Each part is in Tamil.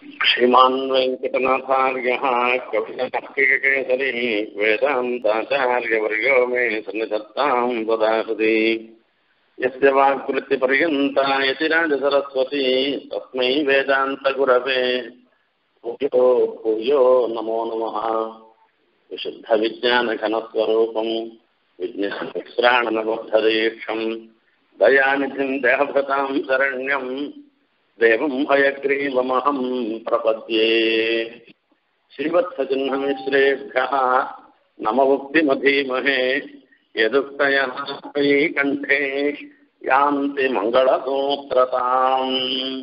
श्रीमान् वेङ्कटनाथार्यः कवितार्किककेसरी वेदान्ताचार्यवर्यो मे सन्निधत्तां वदाहृति यस्य वाक्कृत्यपर्यन्ता यतिराजसरस्वती तस्मै वेदान्तगुरवे भूयो भूयो नमो नमः विशुद्धविज्ञानघनस्वरूपम् विज्ञानविश्राणनबद्धदीक्षम् दयानिधिम् देहभृतां शरण्यम् देवं हयग्रीवमहं प्रपद्ये श्रीवत्सचिह्नमिश्रेभ्यः नममुक्तिमधीमहे यदुक्तयः कण्ठे यान्ति மங்களசூத்திரதாம்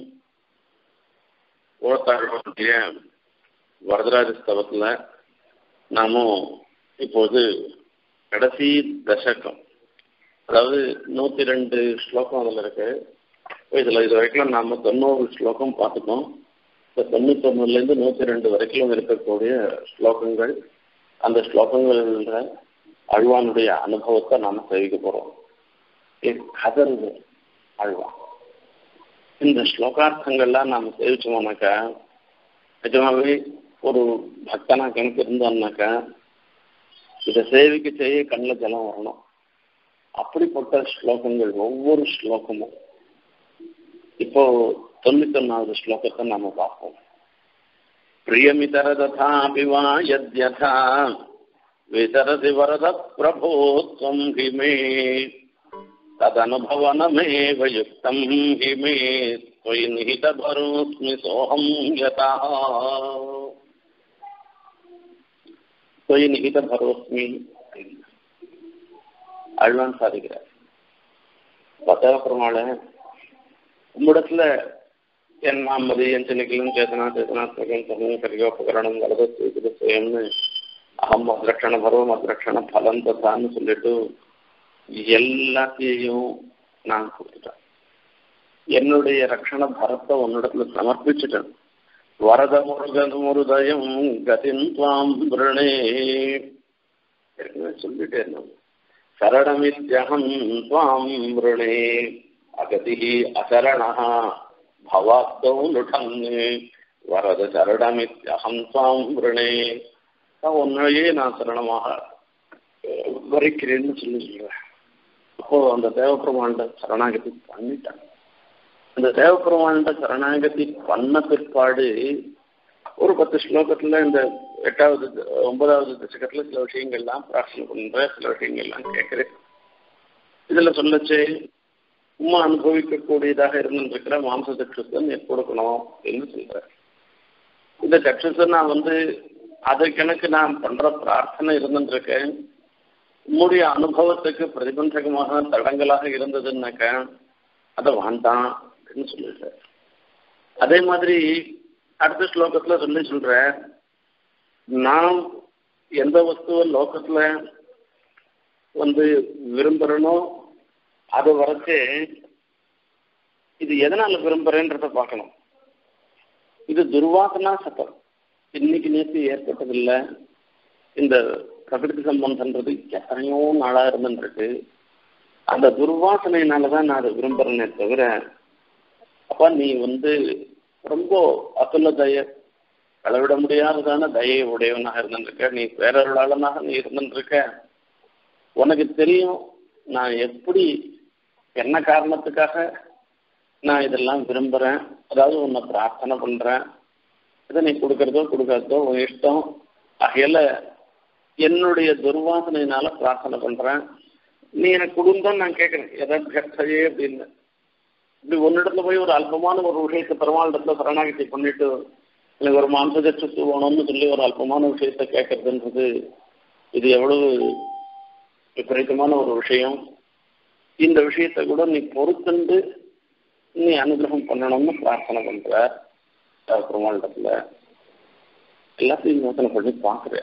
ஓத்தாழ்வாருடைய வரதராஜ ஸ்தவத்தில் நாமும் இப்போது கடைசி தசகம் அதாவது நூற்றி ரெண்டு ஸ்லோகம் அதில் இருக்கு இதில் இது வரைக்கும் நாம் தொண்ணூறு ஸ்லோகம் பார்த்துட்டோம் இந்த தொண்ணூத்தொன்னுலேருந்து நூற்றி ரெண்டு வரைக்கும் இருக்கக்கூடிய ஸ்லோகங்கள் அந்த ஸ்லோகங்களில் அழ்வானுடைய அனுபவத்தை நாம் தெரிவிக்க போகிறோம் கதறுது அழ்வான் இந்த ஸ்லோகார்த்தங்கள்லாம் நாம் சேவிச்சோம்னாக்கா நிஜமாவே ஒரு பக்தனா கணக்கு இருந்தோம்னாக்கா இதை சேவிக்க செய்ய கண்ணில் ஜலம் வரணும் அப்படிப்பட்ட ஸ்லோகங்கள் ஒவ்வொரு ஸ்லோகமும் இப்போ தொண்ணூத்தொன்னாவது ஸ்லோகத்தை நாம பார்ப்போம் பிரியமிதர ததாபி வா யத்யதா விதரதி வரத பிரபோ त्वं हि मे तदनुभवनमेव युक्तं हि मे त्वयि निहितभरोऽस्मि सोऽहं यतः त्वयि निहितभरोऽस्मि அழ்வான் சாதிக்கிறார் பத்தவப்பெருமாளை உம்மிடத்துல என் மாமதி என் சின்னிக்கலும் சேதனா சேதனாத்மகம் சமயம் கரியோபகரணம் வரத செய்து சுயம்னு அகம் அத்ரக்ஷண பருவம் அத்ரக்ஷண பலம் தத்தான்னு சொல்லிட்டு எல்லாத்தையும் நான் கொடுத்துட்டேன் என்னுடைய ரக்ஷண பரத்தை உன்னிடத்துல சமர்ப்பிச்சுட்டேன் வரத முருகன் முருதயம் கதின் துவாம் பிரணே சொல்லிட்டேன் சரணமித்யகம் துவாம் பிரணே அகதி அசரண பவாப்தௌ லுடன் வரத சரணமித்யகம் துவாம் பிரணே உன்னையே நான் சரணமாக வரைக்கிறேன்னு சொல்லி சொல்றேன் அப்போ அந்த தேவப்பிரமாண்ட சரணாகதி பண்ணிட்டான் அந்த தேவப்பிரமாண்ட சரணாகதி பண்ண பிற்பாடு ஒரு பத்து ஸ்லோகத்துல இந்த எட்டாவது ஒன்பதாவது தசகத்துல சில விஷயங்கள்லாம் பிரார்த்தனை பண்ற சில விஷயங்கள்லாம் கேட்கிறேன் இதுல சொல்லச்சு உமா அனுபவிக்கக்கூடியதாக இருந்திருக்கிற மாம்ச சக்ஷுசன் கொடுக்கணும் அப்படின்னு சொல்றேன் இந்த சக்ஷுசை நான் வந்து அதுக்கு எனக்கு நான் பண்ற பிரார்த்தனை இருந்துருக்கேன் உம்முடைய அனுபவத்துக்கு பிரதிபந்தகமாக தடங்களாக இருந்ததுன்னாக்க அதை வேண்டாம் அப்படின்னு சொல்லிடுற அதே மாதிரி அடுத்த ஸ்லோகத்துல சொல்லி சொல்ற நாம் எந்த வஸ்துவ லோகத்துல வந்து விரும்புறனோ அது வரைச்சு இது எதனால விரும்புறேன்றத பார்க்கணும் இது துர்வாசனா சட்டம் இன்னைக்கு நேற்று ஏற்பட்டதில்லை இந்த பிரகிருதி சம்பந்தன்றது எத்தனையோ நாளா இருந்துருக்கு அந்த துர்வாசனையினாலதான் நான் அதை விரும்புறேனே தவிர அப்ப நீ வந்து ரொம்ப அத்துள்ள தய அளவிட முடியாததான தயை உடையவனாக இருந்துருக்க நீ பேரருளாளனாக நீ இருந்துருக்க உனக்கு தெரியும் நான் எப்படி என்ன காரணத்துக்காக நான் இதெல்லாம் விரும்புறேன் அதாவது உன்னை பிரார்த்தனை பண்றேன் இதை நீ கொடுக்கறதோ கொடுக்காததோ உன் இஷ்டம் ஆகையில என்னுடைய துர்வாசனையினால பிரார்த்தனை பண்றேன் நீ எனக்கு கொடுந்தான் நான் கேட்கறேன் எதாவது கட்டையே அப்படின்னு இப்படி ஒன்னிடத்துல போய் ஒரு அல்பமான ஒரு விஷயத்தை பெருமாளிடத்துல சரணாகதி பண்ணிட்டு எனக்கு ஒரு மாம்சஜத்து வேணும்னு சொல்லி ஒரு அல்பமான விஷயத்த கேட்கறதுன்றது இது எவ்வளவு விபரீதமான ஒரு விஷயம் இந்த விஷயத்த கூட நீ பொறுத்துண்டு நீ அனுகிரகம் பண்ணணும்னு பிரார்த்தனை பண்ற பெருமாளிடத்துல எல்லாத்தையும் யோசனை பண்ணி பார்க்குற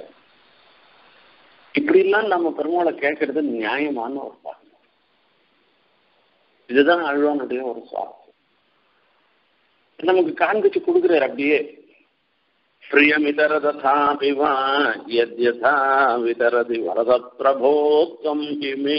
இப்படிலாம் நம்ம பெருமாளை கேட்கறது நியாயமான ஒரு பாடம் இதுதான் அழ்வானுடைய ஒரு சுவாசம் நமக்கு காண்பிச்சு கொடுக்குறாரு அப்படியே பிரியமிதர ததாபி வா யத்யதா விதரதி வரத பிரபோத்வம் கிமே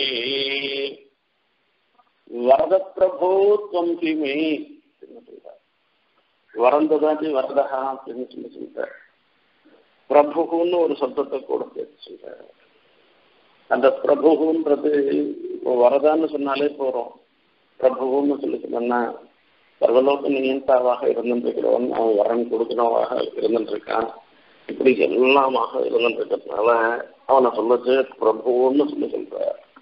வரத பிரபோத்வம் கிமே வரந்ததாச்சு வரதகா அப்படின்னு சொல்லி சொல்றார் பிரபுன்னு ஒரு சப்தத்தை கூட சேர்த்து சொல்றாரு அந்த பிரபுன்றது இப்போ வரதான்னு சொன்னாலே போறோம் பிரபுன்னு சொல்லி சொன்னா சர்வலோக நியந்தாவாக இருந்துருக்கிறவன் அவன் வரன் கொடுக்கிறவனாக இருந்துருக்கான் இப்படி எல்லாமாக இருந்துருக்கிறதுனால அவனை சொல்லச்சு பிரபுன்னு சொல்லி சொல்ற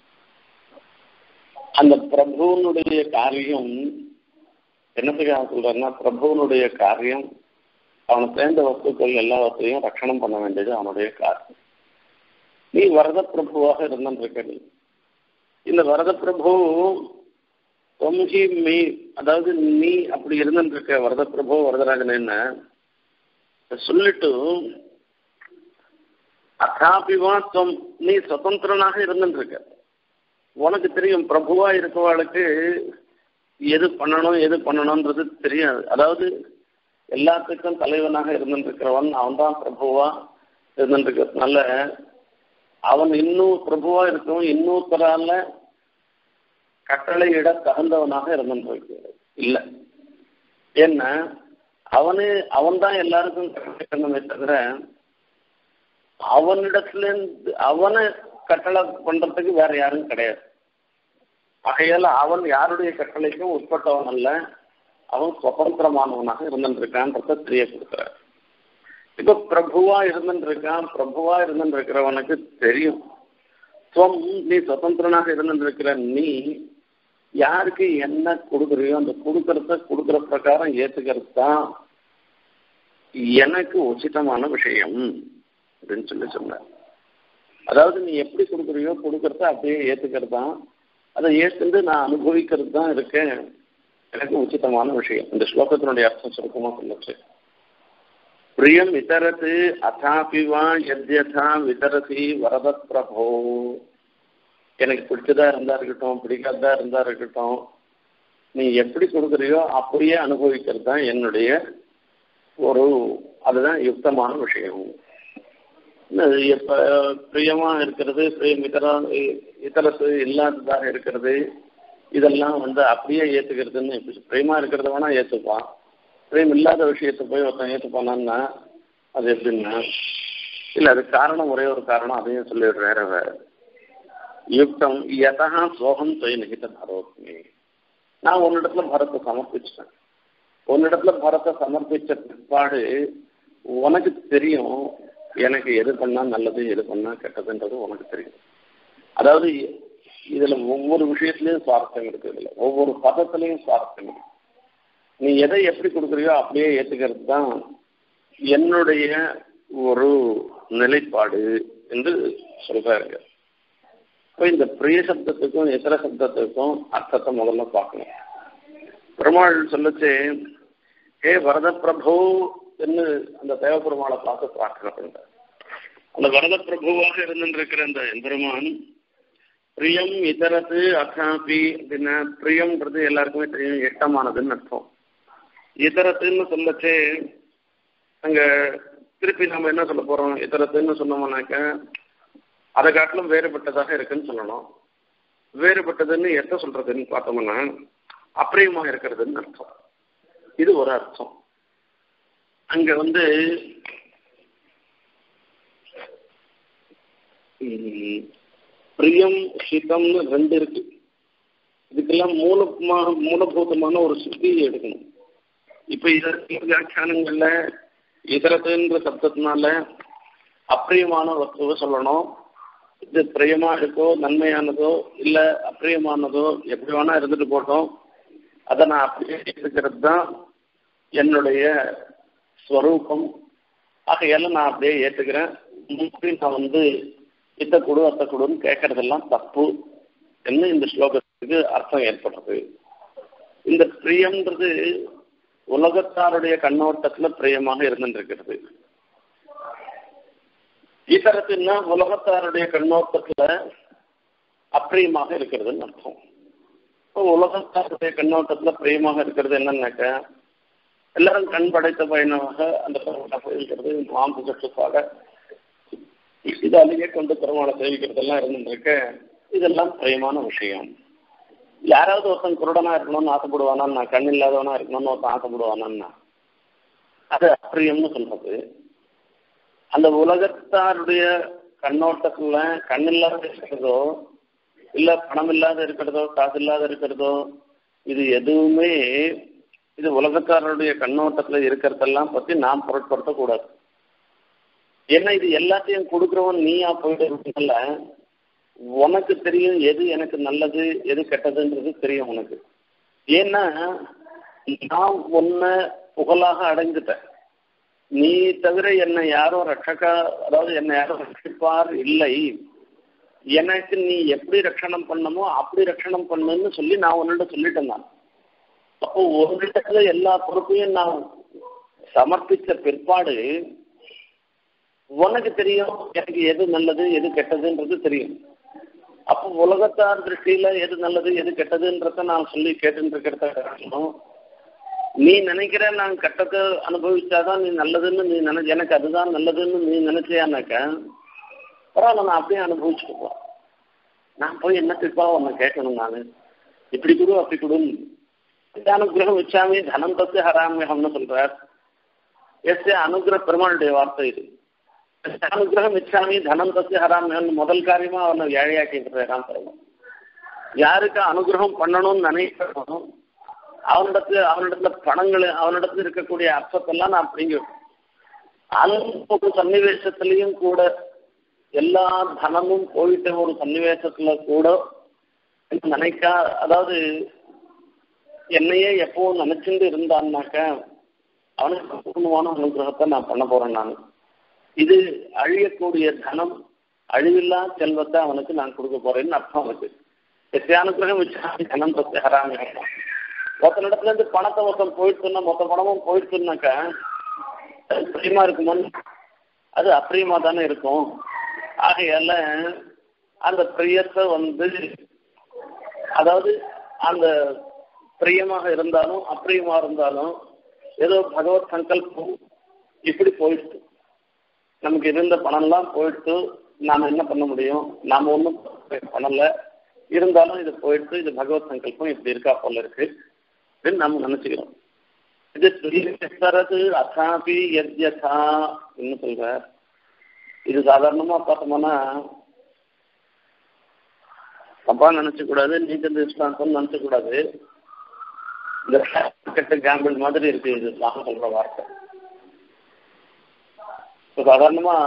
அந்த பிரபுவனுடைய காரியம் என்னத்துக்காக சொல்றேன்னா பிரபுவனுடைய காரியம் அவனை சேர்ந்த வஸ்துக்கள் எல்லாவற்றையும் ரட்சணம் பண்ண வேண்டியது அவனுடைய காரியம் நீ வரத பிரபுவாக இருந்திருக்க நீ இந்த வரத பிரபு தொம்ஹி மீ அதாவது நீ அப்படி இருந்திருக்க வரத பிரபு வரதராஜன் சொல்லிட்டு அதாபிவா தொம் நீ சுதந்திரனாக இருந்துருக்க உனக்கு தெரியும் பிரபுவா இருக்கவாளுக்கு எது பண்ணணும் எது பண்ணணும்ன்றது தெரியாது அதாவது எல்லாத்துக்கும் தலைவனாக இருந்துருக்கிறவன் அவன் தான் பிரபுவா இருந்துருக்கிறதுனால அவன் இன்னும் பிரபுவா இருக்கவும் இன்னொருத்தரால கட்டளையிட தகுந்தவனாக இருந்துருக்கு இல்லை ஏன்னா அவனு அவன் தான் எல்லாருக்கும் கட்டளை தவிர அவனிடத்துல இருந்து அவனை கட்டளை பண்றதுக்கு வேற யாரும் கிடையாது ஆகையால அவன் யாருடைய கட்டளைக்கும் உட்பட்டவன் அல்ல அவன் சுதந்திரமானவனாக இருந்துருக்கான்றத தெரியப்படுத்துறார் இப்ப பிரபுவா இருந்துருக்கான் பிரபுவா இருந்துருக்கிறவனுக்கு தெரியும் துவம் நீ சுதந்திரனாக இருந்துருக்கிற நீ யாருக்கு என்ன கொடுக்குறியோ அந்த கொடுக்கறத கொடுக்குற பிரகாரம் ஏத்துக்கிறது தான் எனக்கு உச்சிதமான விஷயம் அப்படின்னு சொல்லி சொன்னார் அதாவது நீ எப்படி கொடுக்குறியோ கொடுக்கறத அப்படியே ஏத்துக்கிறது தான் அதை ஏற்றுண்டு நான் அனுபவிக்கிறது தான் இருக்கேன் எனக்கு உச்சிதமான விஷயம் இந்த ஸ்லோகத்தினுடைய அர்த்தம் சுருக்கமா சொல்லுச்சு பிரியம் விதரத்து அதாபிவா எத்யதா விதரசி வரத பிரபோ எனக்கு பிடிச்சதா இருந்தா இருக்கட்டும் பிடிக்காததா இருந்தா இருக்கட்டும் நீ எப்படி கொடுக்குறியோ அப்படியே அனுபவிக்கிறது தான் என்னுடைய ஒரு அதுதான் யுக்தமான விஷயம் எப்ப பிரியமா இருக்கிறது பிரியம் இதர இதரசு இல்லாததாக இருக்கிறது இதெல்லாம் வந்து அப்படியே ஏத்துக்கிறதுன்னு பிரியமா இருக்கிறத வேணா ஏத்துப்பான் பிரியம் இல்லாத விஷயத்தை போய் ஒருத்தன் ஏத்துப்பானான்னா அது எப்படின்னா இல்ல அது காரணம் ஒரே ஒரு காரணம் அதையும் சொல்லிடுற வேற வேற யுக்தம் யதா சோகம் தொய் நிகித பரோத்மி நான் உன்னிடத்துல பரத்தை சமர்ப்பிச்சிட்டேன் உன்னிடத்துல பரத்தை சமர்ப்பிச்ச பிற்பாடு உனக்கு தெரியும் எனக்கு எது பண்ணா நல்லது எது பண்ணா கெட்டதுன்றது உனக்கு தெரியும் அதாவது இதுல ஒவ்வொரு விஷயத்திலையும் சுவாரஸ்யம் இருக்கு இதுல ஒவ்வொரு பதத்திலையும் சுவாரஸ்யம் இருக்கு நீ எதை எப்படி கொடுக்குறியோ அப்படியே ஏத்துக்கிறது தான் என்னுடைய ஒரு நிலைப்பாடு என்று சொல்றாருங்க இப்போ இந்த பிரிய சப்தத்துக்கும் இதர சப்தத்துக்கும் அர்த்தத்தை முதல்ல பார்க்கணும் பெருமாள் சொல்லச்சு ஹே வரத பிரபு என்று அந்த தேவபெருமாளை பார்த்து பிரார்த்தனை பண்றார் அந்த வரத பிரபுவாக இருந்திருக்கிற அந்த எம்பெருமான் பிரியம் இதரத்து அசாபி அப்படின்னா பிரியம்ன்றது எல்லாருக்குமே தெரியும் எட்டமானதுன்னு அர்த்தம் இதரத்துன்னு சொல்லச்சு அங்க திருப்பி நம்ம என்ன சொல்ல போறோம் இதரத்துன்னு சொன்னோம்னாக்க அதை காட்டிலும் வேறுபட்டதாக இருக்குன்னு சொல்லணும் வேறுபட்டதுன்னு எத்த சொல்றதுன்னு பார்த்தோம்னா அப்பிரியமா இருக்கிறதுன்னு அர்த்தம் இது ஒரு அர்த்தம் அங்க வந்து பிரியம் ஹிதம்னு ரெண்டு இருக்கு இதுக்கெல்லாம் மூலமாக மூலபூதமான ஒரு சுத்தியை எடுக்கணும் இப்ப இதற்கு வியாக்கியானங்கள்ல இதரத்துன்ற சப்தத்தினால அப்பிரியமான வஸ்துவை சொல்லணும் இது பிரியமா இருக்கோ நன்மையானதோ இல்ல அப்பிரியமானதோ எப்படி வேணா இருந்துட்டு போட்டோம் அதை நான் அப்படியே எடுக்கிறது தான் என்னுடைய ஸ்வரூபம் ஆகையால நான் அப்படியே ஏற்றுக்கிறேன் நான் வந்து இத்த கொடு அத்த கொடுன்னு கேட்கறதெல்லாம் தப்பு என்ன இந்த ஸ்லோகத்துக்கு அர்த்தம் ஏற்படுறது இந்த பிரியம்ன்றது உலகத்தாருடைய கண்ணோட்டத்துல பிரியமாக இருந்துருக்கிறது ஈத்தரத்துன்னா உலகத்தாருடைய கண்ணோட்டத்துல அப்பிரியமாக இருக்கிறதுன்னு அர்த்தம் இப்போ உலகத்தாருடைய கண்ணோட்டத்துல பிரியமாக இருக்கிறது என்னன்னாக்க எல்லாரும் கண் படைத்த பயணமாக அந்த இருக்கிறது மாம்பு கட்டுப்பாட இதாலேயே கொண்டு பெருமாளை சேவிக்கிறதெல்லாம் இருந்துருக்க இதெல்லாம் பிரியமான விஷயம் யாராவது ஒருத்தன் குருடனா இருக்கணும்னு ஆசைப்படுவானா நான் கண் இல்லாதவனா இருக்கணும்னு ஒருத்தன் ஆசைப்படுவானா அது அப்பிரியம்னு சொல்றது அந்த உலகத்தாருடைய கண்ணோட்டத்துல கண்ணில்லாத இருக்கிறதோ இல்ல பணம் இல்லாத இருக்கிறதோ காசு இல்லாத இருக்கிறதோ இது எதுவுமே இது உலகத்தாருடைய கண்ணோட்டத்துல இருக்கிறதெல்லாம் பத்தி நாம் பொருட்படுத்தக்கூடாது ஏன்னா இது எல்லாத்தையும் கொடுக்குறவன் நீயா போயிட்டு உனக்கு தெரியும் எது எனக்கு நல்லது எது கெட்டதுன்றது தெரியும் உனக்கு ஏன்னா நான் உன்ன புகழாக அடைஞ்சிட்டேன் நீ தவிர என்னை யாரும் ரட்சகா அதாவது என்னை யாரும் ரட்சிப்பார் இல்லை எனக்கு நீ எப்படி ரட்சணம் பண்ணமோ அப்படி ரட்சணம் பண்ணுன்னு சொல்லி நான் உன்னிட்ட சொல்லிட்டேன் நான் அப்போ ஒரு இடத்துல எல்லா பொறுப்பையும் நான் சமர்ப்பித்த பிற்பாடு உனக்கு தெரியும் எனக்கு எது நல்லது எது கெட்டதுன்றது தெரியும் அப்போ உலகத்தார் திருஷ்டியில எது நல்லது எது கெட்டதுன்றத நான் சொல்லி கேட்டுட்டு இருக்கிறத காரணம் நீ நினைக்கிற நான் கெட்டதை அனுபவிச்சாதான் நீ நல்லதுன்னு நீ நினை எனக்கு அதுதான் நல்லதுன்னு நீ நினைச்சியானாக்க பரவாயில்ல நான் அப்படியே அனுபவிச்சுட்டு போ நான் போய் என்ன திருப்பா உன்னை கேட்கணும் நான் இப்படி கொடு அப்படி கொடுன்னு அனுகிரகம் வச்சாமே தனம் தத்து ஹராமியகம்னு சொல்றார் எஸ் அனுகிரக பெருமாளுடைய வார்த்தை இது அனுகிரகம் இச்சாமி தனம் தத்து ஹராமியன் முதல் காரியமா அவனை ஏழையாக்கின்றான் பெருமாள் யாருக்கு அனுகிரகம் பண்ணணும்னு நினைக்கிறோம் அவனிடத்துல அவனிடத்துல பணங்கள் அவனிடத்துல இருக்கக்கூடிய அர்த்தத்தெல்லாம் நான் அப்படிங்க அந்த சன்னிவேசத்திலையும் கூட எல்லா தனமும் போயிட்ட ஒரு சன்னிவேசத்துல கூட நினைக்கா அதாவது என்னையே எப்பவும் நினைச்சுட்டு இருந்தான்னாக்க அவனுக்கு பூர்ணமான அனுகிரகத்தை நான் பண்ண போறேன் நான் இது அழியக்கூடிய தனம் அழிவில்லா செல்வத்தை அவனுக்கு நான் கொடுக்க போறேன்னு அர்த்தம் அவனுக்கு எத்தியானுகிரகம் வச்சு தனம் பத்தி ஹராமி ஒருத்தனிடத்துல இருந்து பணத்தை ஒருத்தன் போயிடுச்சுன்னா மொத்த பணமும் போயிடுச்சுன்னாக்க அது பிரியமா இருக்குமோ அது அப்பிரியமா தானே இருக்கும் ஆகையால அந்த பிரியத்தை வந்து அதாவது அந்த பிரியமாக இருந்தாலும் அப்பிரியமா இருந்தாலும் ஏதோ பகவத் சங்கல்பம் இப்படி போயிடுச்சு நமக்கு இருந்த பணம்லாம் போயிட்டு நாம என்ன பண்ண முடியும் நாம ஒன்றும் பண்ணல இருந்தாலும் இது போயிட்டு இது பகவத் சங்கல்பம் இப்படி இருக்கா போல இருக்கு அப்படின்னு நம்ம நினைச்சுக்கிறோம் இது பிரியறது அசாபி எத்யதா என்ன சொல்ற இது சாதாரணமா பார்த்தோம்னா தப்பா நினைச்ச கூடாது நீச்சல் இஸ்லாந்தம் நினைச்ச கூடாது இந்த கெட்ட கேம்பிள் மாதிரி இருக்கு இது நான் சொல்ற வார்த்தை இப்போ சாதாரணமா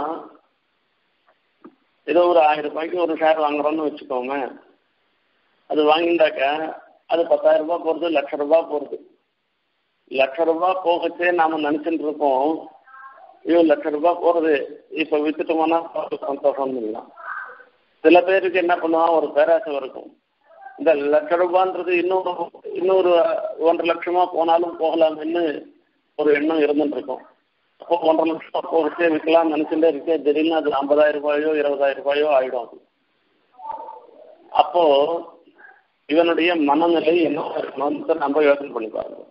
ஏதோ ஒரு ஆயிரம் ரூபாய்க்கு ஒரு ஷேர் வாங்குறோம்னு வச்சுக்கோங்க அது வாங்கிட்டாக்க அது பத்தாயிரம் ரூபாய் போகிறது லட்ச ரூபாய் போகிறது லட்ச ரூபாய் போகச்சே நாம நினைச்சுட்டு இருக்கோம் ஐயோ லட்ச ரூபாய் போறது இப்ப வித்துட்டோம்னா சந்தோஷம் இல்லை சில பேருக்கு என்ன பண்ணுவான் ஒரு பேராசை இருக்கும் இந்த லட்ச ரூபான்றது இன்னும் இன்னொரு ஒன்றரை லட்சமா போனாலும் போகலாம்னு ஒரு எண்ணம் இருந்துட்டு இருக்கும் அப்போ ஒன்றரை லட்சம் போகச்சே விற்கலாம்னு நினைச்சுட்டே இருக்கே திடீர்னு அது ஐம்பதாயிரம் ரூபாயோ இருபதாயிரம் ரூபாயோ ஆயிடும் அது அப்போ இவனுடைய மனநிலை என்ன இருக்கணும்னு நம்ம யோசனை பண்ணி பாருங்க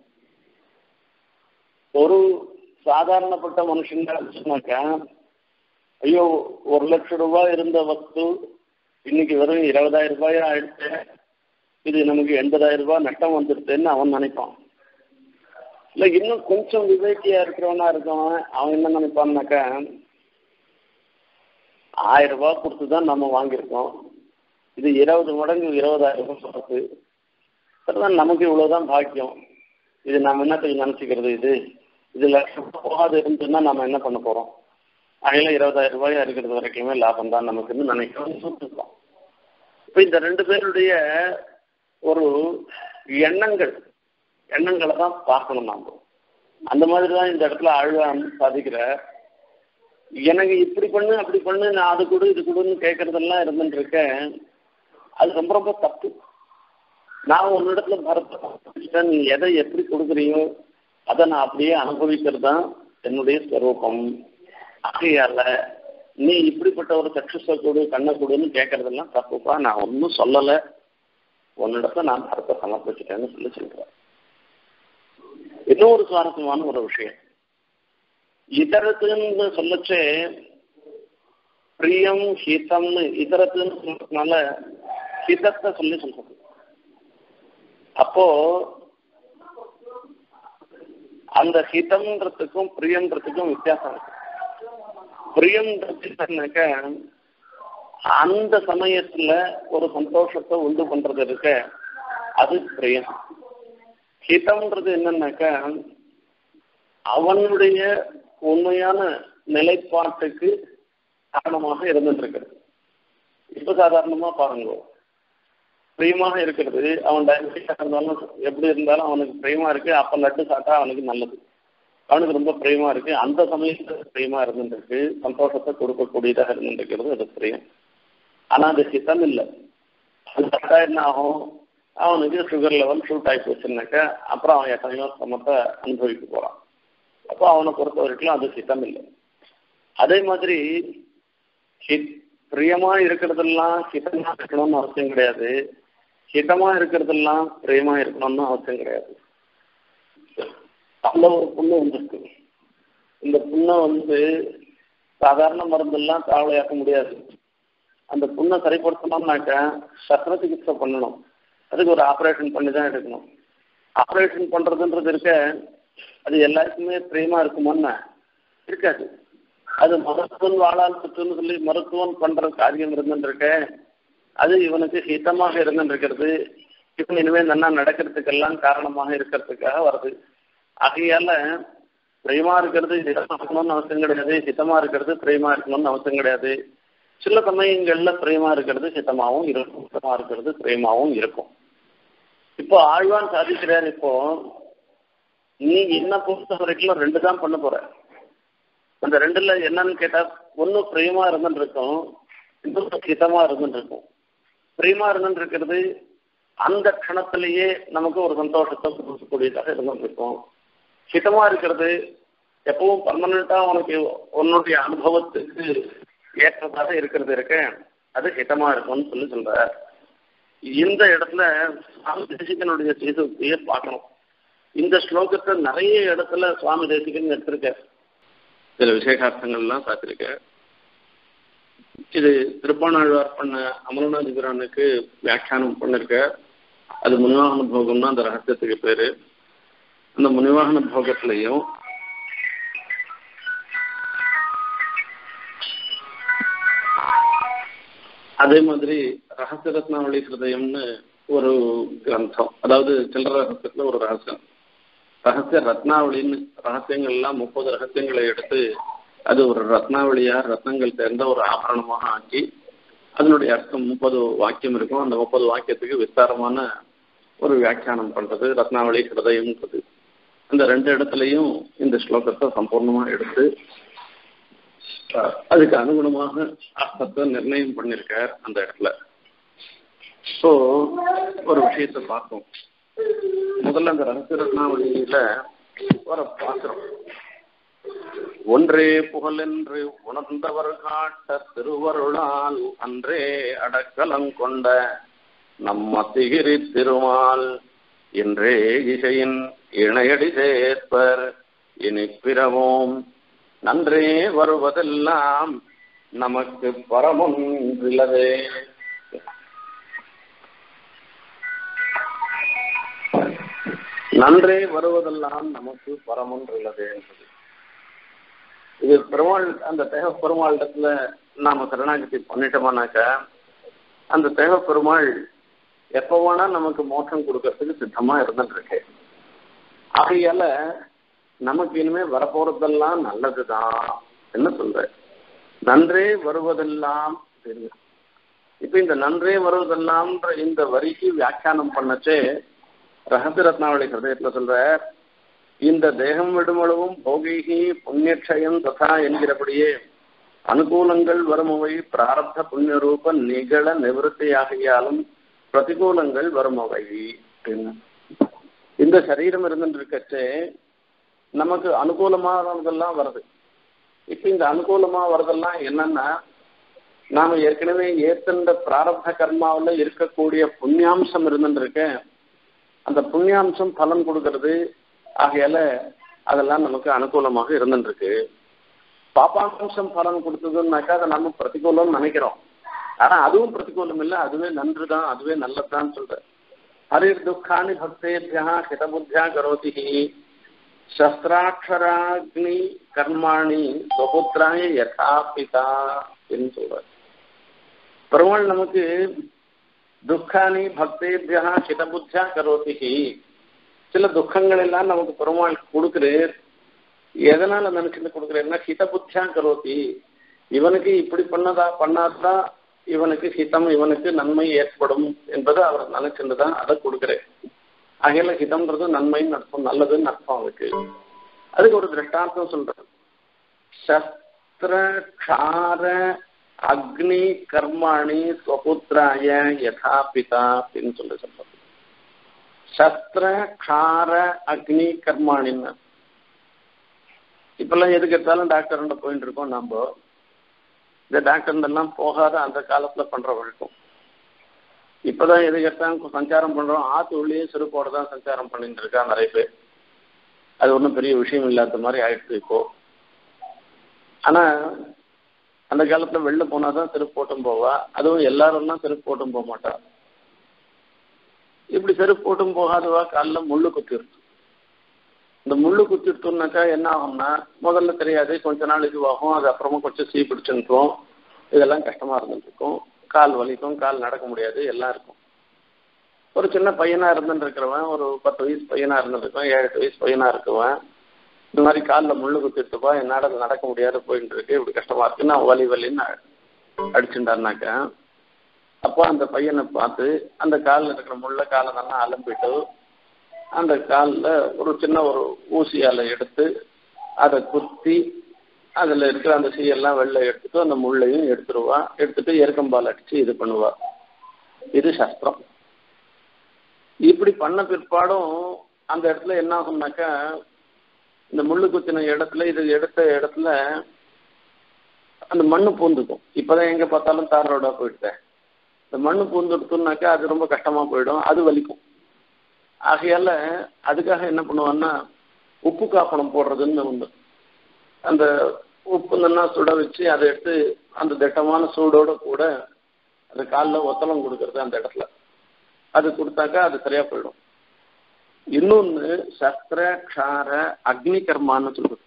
ஒரு சாதாரணப்பட்ட மனுஷங்க ஐயோ ஒரு லட்சம் ரூபாய் இருந்த வஸ்து இன்னைக்கு வெறும் இருபதாயிரம் ரூபாயா ஆயிடுச்சு இது நமக்கு எண்பதாயிரம் ரூபாய் நட்டம் வந்துடுதுன்னு அவன் நினைப்பான் இல்லை இன்னும் கொஞ்சம் விவேக்கியா இருக்கிறவனா இருக்கவன் அவன் என்ன நினைப்பான்னாக்கா ஆயிரம் ரூபாய் கொடுத்து தான் நம்ம வாங்கியிருக்கோம் இது இருபது மடங்கு இருபதாயிரம் ரூபாய் சொல்றது சரிதான் நமக்கு இவ்வளவுதான் பாக்கியம் இது நம்ம என்னத்துக்கு நினைச்சுக்கிறது இது இது லட்சம் ரூபாய் போகாது இருந்துன்னா நம்ம என்ன பண்ண போறோம் அதில் இருபதாயிரம் ரூபாய் இருக்கிறது வரைக்குமே லாபம் தான் நமக்குன்னு நினைக்கிறோம் சொல்லிருக்கோம் இப்போ இந்த ரெண்டு பேருடைய ஒரு எண்ணங்கள் எண்ணங்களை தான் பார்க்கணும் நாம அந்த மாதிரி தான் இந்த இடத்துல ஆழ்வான் சாதிக்கிற எனக்கு இப்படி பண்ணு அப்படி பண்ணு நான் அது கொடு இது கொடுன்னு கேட்கறதெல்லாம் இருந்துட்டு இருக்கேன் அது ரொம்ப ரொம்ப தப்பு நான் உன்னிடத்துல பரத்த நீ எதை எப்படி கொடுக்குறீயோ அதை நான் அப்படியே அனுபவிக்கிறது தான் என்னுடைய ஸ்வரூபம் ஆகையால நீ இப்படிப்பட்ட ஒரு சக்ஷஸை கொடு கண்ணை கொடுன்னு கேட்கறதெல்லாம் தப்புப்பா நான் ஒன்றும் சொல்லலை உன்னிடத்த நான் பரத்தை சமர்ப்பிச்சிட்டேன்னு சொல்லி சொல்றேன் இன்னும் ஒரு சுவாரஸ்யமான ஒரு விஷயம் இதரத்துன்னு சொல்லச்சே பிரியம் ஹிதம்னு இதரத்துன்னு சொல்றதுனால ஹிதத்தை சொல்லி சொல்றது அப்போ அந்த ஹிதம்ன்றதுக்கும் பிரியம்ன்றதுக்கும் வித்தியாசம் இருக்கு பிரியம்ன்றதுனாக்க அந்த சமயத்துல ஒரு சந்தோஷத்தை உண்டு பண்றது இருக்க அது பிரியம் ஹிதம்ன்றது என்னன்னாக்க அவனுடைய உண்மையான நிலைப்பாட்டுக்கு காரணமாக இருந்துட்டு இருக்கிறது இப்ப சாதாரணமா பாருங்க பிரியமாக இருக்கிறது அவன் டயபெட்டிக்காக இருந்தாலும் எப்படி இருந்தாலும் அவனுக்கு பிரியமா இருக்கு அப்ப லட்டு சாப்பிட்டா அவனுக்கு நல்லது அவனுக்கு ரொம்ப பிரியமா இருக்கு அந்த சமயத்துல பிரியமா இருந்துருக்கு சந்தோஷத்தை கொடுக்கக்கூடியதாக இருந்துருக்கிறது அது பிரியம் ஆனா அது ஹிதம் இல்லை அது சாப்பிட்டா என்ன ஆகும் அவனுக்கு சுகர் லெவல் ஷூட் ஆகி போச்சுன்னாக்கா அப்புறம் அவன் எத்தனையோ சிரமத்தை அனுபவிக்க போறான் அப்போ அவனை பொறுத்த வரைக்கும் அது ஹிதம் இல்லை அதே மாதிரி ஹித் பிரியமா இருக்கிறதெல்லாம் ஹிதமா இருக்கணும்னு அவசியம் கிடையாது ஹிதமா இருக்கிறதெல்லாம் பிரியமா இருக்கணும்னு அவசியம் கிடையாது அதுல ஒரு புண்ணு வந்திருக்கு இந்த புண்ணை வந்து சாதாரண மருந்தெல்லாம் தாவலையாக்க முடியாது அந்த புண்ணை சரிப்படுத்தணும்னாக்க சத்திர சிகிச்சை பண்ணணும் அதுக்கு ஒரு ஆப்ரேஷன் பண்ணி தான் எடுக்கணும் ஆப்ரேஷன் பண்றதுன்றது இருக்க அது எல்லாருக்குமே பிரியமா இருக்குமோன்னா இருக்காது அது மருத்துவன் வாழால் சுற்றுன்னு சொல்லி மருத்துவன் பண்ற காரியம் இருந்துருக்க அது இவனுக்கு ஹிதமாக இருந்துருக்கிறது இவன் இனிமேல் நல்லா நடக்கிறதுக்கெல்லாம் காரணமாக இருக்கிறதுக்காக வருது ஆகையால பிரியமா இருக்கிறது ஹிதமா இருக்கணும்னு அவசியம் கிடையாது ஹிதமா இருக்கிறது பிரியமா இருக்கணும்னு அவசியம் கிடையாது சில சமயங்கள்ல பிரியமா இருக்கிறது ஹிதமாவும் இருக்கும் ஹிதமா இருக்கிறது பிரியமாவும் இருக்கும் இப்போ ஆழ்வான் சாதிக்கிறார் இப்போ நீ என்ன பொறுத்த வரைக்கும் ரெண்டு தான் பண்ண போற அந்த ரெண்டுல என்னன்னு கேட்டா ஒண்ணு பிரியமா இருந்துட்டு இருக்கும் இன்னொரு ஹிதமா இருந்துட்டு இருக்கும் பிரியமா இருந்துட்டு இருக்கிறது அந்த க்ஷணத்திலேயே நமக்கு ஒரு சந்தோஷத்தை கொடுக்கக்கூடியதாக இருந்துட்டு இருக்கும் ஹிதமா இருக்கிறது எப்பவும் பர்மனண்டா உனக்கு உன்னுடைய அனுபவத்துக்கு ஏற்றதாக இருக்கிறது இருக்க அது ஹிதமா இருக்கும்னு சொல்லி சொல்ற இந்த இடத்துல சுவாமி தேசிகனுடைய சீசுக்தியை பார்க்கணும் இந்த ஸ்லோகத்தை நிறைய இடத்துல சுவாமி தேசிகன் எடுத்திருக்க சில விசேஷார்த்தங்கள்லாம் பார்த்திருக்க இது திருப்பாணாழ்வார் பண்ண அமரநாதிபுரானுக்கு வியாக்கியானம் பண்ணிருக்க அது முனிவாகன போகம்னா அந்த ரகசியத்துக்கு பேரு அந்த முனிவாகன போகத்திலையும் அதே மாதிரி ரகசிய ரத்னாவளி ஹிருதயம்னு ஒரு கிரந்தம் அதாவது சில்லற ரகசியத்துல ஒரு ரகசியம் ரகசிய ரத்னாவளின்னு ரகசியங்கள் எல்லாம் முப்பது ரகசியங்களை எடுத்து அது ஒரு ரத்னாவளியா ரத்னங்கள் சேர்ந்த ஒரு ஆபரணமாக ஆக்கி அதனுடைய அர்த்தம் முப்பது வாக்கியம் இருக்கும் அந்த முப்பது வாக்கியத்துக்கு விஸ்தாரமான ஒரு வியாக்கியானம் பண்றது ரத்னாவளி ஹிருதயம்ன்றது அந்த ரெண்டு இடத்துலையும் இந்த ஸ்லோகத்தை சம்பூர்ணமா எடுத்து அதுக்கு அனுகுணமாக அர்த்தத்தை நிர்ணயம் பண்ணிருக்கார் அந்த இடத்துல ஸோ ஒரு விஷயத்தை பார்ப்போம் முதல்ல அந்த ரகசிய ரத்னாவளியில ஒரு பாத்திரம் ஒன்றே புகழென்று உணர்ந்தவர் காட்ட திருவருளால் அன்றே அடக்கலம் கொண்ட நம்ம திகிரி திருமால் என்றே இசையின் இணையடி சேர்ப்பர் இனி பிறவோம் நன்றே வருவதெல்லாம் நமக்கு பரமொன்றில்லதே நன்றே வருவதெல்லாம் நமக்கு பரமொன்றில்லதே என்பது இது பெருமாள் அந்த தேவ பெருமாள் இடத்துல நாம சரணாகதி பண்ணிட்டோம்னாக்க அந்த தேவ பெருமாள் எப்ப வேணா நமக்கு மோட்சம் கொடுக்கறதுக்கு சித்தமா இருந்துட்டு இருக்கு ஆகையால நமக்கு இனிமே வரப்போறதெல்லாம் நல்லதுதான் என்ன சொல்ற நன்றே வருவதெல்லாம் தெரியும் இப்ப இந்த நன்றே வருவதெல்லாம்ன்ற இந்த வரிக்கு வியாக்கியானம் பண்ணச்சே ரகசிய ரத்னாவளி ஹிருதயத்துல சொல்ற இந்த தேகம் விடுமளவும் போகிகி புண்ணியக்ஷயம் ததா என்கிறபடியே அனுகூலங்கள் வருமவை பிராரப்த புண்ணிய ரூப நிகழ நிவர்த்தியாகியாலும் பிரதிகூலங்கள் வருமவை அப்படின்னு இந்த சரீரம் இருந்துட்டு இருக்கச்சே நமக்கு அனுகூலமானதெல்லாம் வருது இப்ப இந்த அனுகூலமா வரதெல்லாம் என்னன்னா நாம ஏற்கனவே ஏத்தண்ட பிராரப்த கர்மாவில் இருக்கக்கூடிய புண்ணியாம்சம் இருந்துட்டு இருக்க அந்த புண்ணியாம்சம் பலன் கொடுக்கறது ஆகையால அதெல்லாம் நமக்கு அனுகூலமாக இருந்துட்டு இருக்கு பாப்பாம்சம் பலன் கொடுத்ததுன்னாக்கா அதை நம்ம பிரதிகூலம் நினைக்கிறோம் ஆனா அதுவும் பிரதிகூலம் இல்லை அதுவே நன்று தான் அதுவே நல்லதுதான் சொல்ற ஹரிர் துக்கானி பக்தேபியா ஹிதபுத்தியா கரோதி சஸ்திராட்சராக்னி கர்மாணி சுபுத்திராய யதா பிதா என்று சொல்றார் பெருமாள் நமக்கு துக்கானி பக்தேபியா ஹிதபுத்தியா கரோதிகி சில துக்கங்கள் எல்லாம் நமக்கு பெருமாள் கொடுக்குறார் எதனால நினைச்சுட்டு கொடுக்குறேன்னா ஹிதபுத்தியா கரோதி இவனுக்கு இப்படி பண்ணதா பண்ணாதான் இவனுக்கு ஹிதம் இவனுக்கு நன்மை ஏற்படும் என்பது அவர் நினைச்சுட்டு தான் அதை கொடுக்குறேன் அகையில ஹிதம்ன்றது நன்மைன்னு அர்த்தம் நல்லதுன்னு அர்த்தம் அதுக்கு அதுக்கு ஒரு திருஷ்டாந்தம் சொல்றேன் சஸ்திர க்ஷார அக்னி கர்மாணி ஸ்வபுத்திராய யதா பிதா அப்படின்னு சொல்லி சொல்றது சஸ்திர க்ஷார அக்னி கர்மாணின்னு இப்பெல்லாம் எதுக்கு எடுத்தாலும் டாக்டர் போயிட்டு இருக்கோம் நம்ம இந்த டாக்டர் எல்லாம் போகாத அந்த காலத்துல பண்ற வழக்கம் இப்பதான் எது கேட்டாலும் சஞ்சாரம் பண்றோம் ஆத்து உள்ளே செருப்போட தான் சஞ்சாரம் பண்ணிட்டு இருக்கா நிறைய பேர் அது ஒன்றும் பெரிய விஷயம் இல்லாத மாதிரி ஆயிடுச்சு இப்போ ஆனா அந்த காலத்துல வெளில போனாதான் செருப்பு போட்டும் போவா அதுவும் எல்லாரும் செருப்பு போட்டும் போக மாட்டா இப்படி செருப்பு போட்டும் போகாதவா காலில் முள்ளு குத்திருச்சு இந்த முள்ளு குத்திருத்தோம்னாக்கா என்ன ஆகும்னா முதல்ல தெரியாது கொஞ்ச நாள் இதுவாகும் அது அப்புறமா கொஞ்சம் சீ பிடிச்சுருக்கும் இதெல்லாம் கஷ்டமா இருந்துருக்கும் கால் வலிக்கும் கால் நடக்க முடியாது எல்லாம் இருக்கும் ஒரு சின்ன பையனா இருந்துட்டு இருக்கிறவன் ஒரு பத்து வயசு பையனா இருந்திருக்கவன் ஏழு எட்டு வயசு பையனா இருக்குவன் இந்த மாதிரி காலில் முள்ளு குத்திட்டுப்பா என்னால் நடக்க முடியாது போயிட்டு இருக்கு இப்படி கஷ்டமா இருக்கு நான் வலி வலின்னு அடிச்சுட்டாருனாக்கா அப்போ அந்த பையனை பார்த்து அந்த காலில் இருக்கிற முள்ள காலை நல்லா அலம்பிட்டு அந்த காலில் ஒரு சின்ன ஒரு ஊசியால் எடுத்து அதை குத்தி அதில் இருக்கிற அந்த சீயெல்லாம் வெளில எடுத்துட்டு அந்த முள்ளையும் எடுத்துருவா எடுத்துட்டு எருக்கம்பால் அடித்து இது பண்ணுவா இது சஸ்திரம் இப்படி பண்ண பிற்பாடும் அந்த இடத்துல என்ன ஆகும்னாக்கா இந்த முள்ளு குத்தின இடத்துல இது எடுத்த இடத்துல அந்த மண்ணு பூந்துக்கும் இப்போதான் எங்கே பார்த்தாலும் தார் ரோடாக போயிட்டேன் இந்த மண்ணு பூந்துடுத்துனாக்கா அது ரொம்ப கஷ்டமாக போயிடும் அது வலிக்கும் ஆகையால அதுக்காக என்ன பண்ணுவான்னா உப்பு காப்பணம் போடுறதுன்னு ஒன்று அந்த உப்பு நல்லா சுட வச்சு அதை எடுத்து அந்த திட்டமான சூடோட கூட அந்த காலில் ஒத்தளம் கொடுக்கறது அந்த இடத்துல அது கொடுத்தாக்கா அது சரியா போயிடும் இன்னொன்று சஸ்திர க்ஷார அக்னி கர்மான்னு சொல்றது